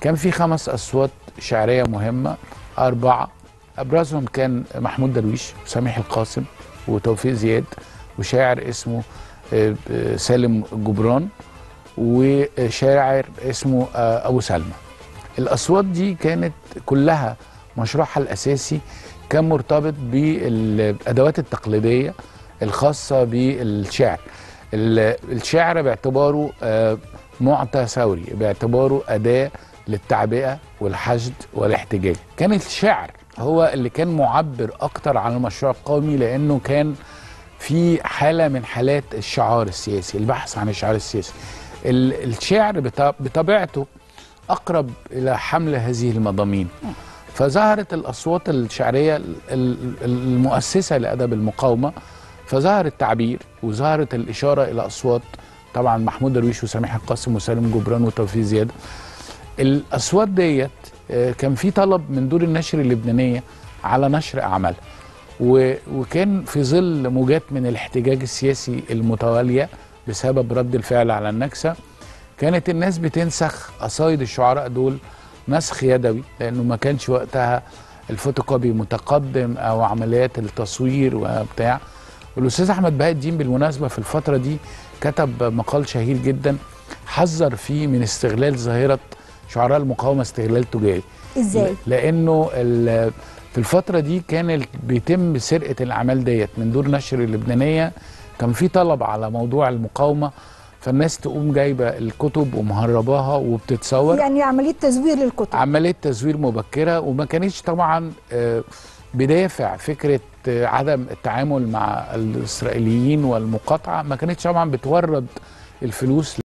كان في خمس اصوات شعريه مهمه اربعه ابرزهم كان محمود درويش وسامح القاسم وتوفيق زياد وشاعر اسمه آه، آه، سالم جبران وشاعر اسمه آه، ابو سلمى الاصوات دي كانت كلها مشروعها الاساسي كان مرتبط بالادوات التقليديه الخاصه بالشعر ال- الشعر باعتباره آه، معطى ثوري باعتباره اداه للتعبئه والحشد والاحتجاج كان الشعر هو اللي كان معبر اكتر عن المشروع القومي لانه كان في حاله من حالات الشعار السياسي البحث عن الشعار السياسي ال- الشعر بط- بطبيعته اقرب الى حمل هذه المضامين فظهرت الاصوات الشعريه ال- ال- المؤسسه لادب المقاومه فظهر التعبير وظهرت الاشاره الى اصوات طبعا محمود درويش وسامح القاسم وسالم جبران وتوفيق زياد الاصوات ديت آه، كان في طلب من دور النشر اللبنانيه على نشر اعمالها و- وكان في ظل موجات من الاحتجاج السياسي المتواليه بسبب رد الفعل على النكسه كانت الناس بتنسخ قصايد الشعراء دول نسخ يدوي لانه ما كانش وقتها الفوتوكوبي متقدم او عمليات التصوير وبتاع والاستاذ احمد بهاء الدين بالمناسبه في الفتره دي كتب مقال شهير جدا حذر فيه من استغلال ظاهره شعراء المقاومه استغلال تجاري ازاي لانه ال- في الفتره دي كان ال- بيتم سرقه الاعمال ديت من دور نشر اللبنانيه كان في طلب على موضوع المقاومه فالناس تقوم جايبه الكتب ومهرباها وبتتصور يعني عمليه تزوير للكتب عمليه تزوير مبكره وما كانتش طبعا آه، بدافع فكره آه، عدم التعامل مع الاسرائيليين والمقاطعه ما كانتش طبعا بتورد الفلوس